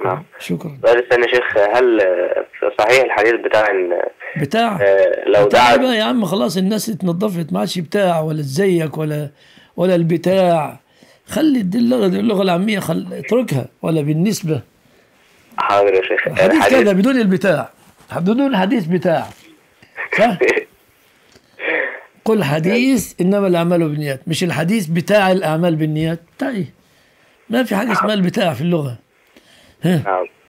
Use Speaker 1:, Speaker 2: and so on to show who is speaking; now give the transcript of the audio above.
Speaker 1: نعم
Speaker 2: شكرا
Speaker 1: السؤال الثاني يا شيخ هل آه، صحيح الحديث بتاع ان
Speaker 2: بتاع
Speaker 1: آه، لو
Speaker 2: بتاع
Speaker 1: دعا
Speaker 2: بقى يا عم خلاص الناس اتنظفت ما عادش بتاع ولا تزيك ولا ولا البتاع خلي دي اللغه دي اللغه العاميه خل... اتركها ولا بالنسبه
Speaker 1: حاضر يا شيخ
Speaker 2: الحديث كذا بدون البتاع بدون الحديث بتاع صح قل حديث انما الاعمال بالنيات مش الحديث بتاع الاعمال بالنيات بتاع ايه ما في حاجه اسمها البتاع في اللغه ها
Speaker 1: نعم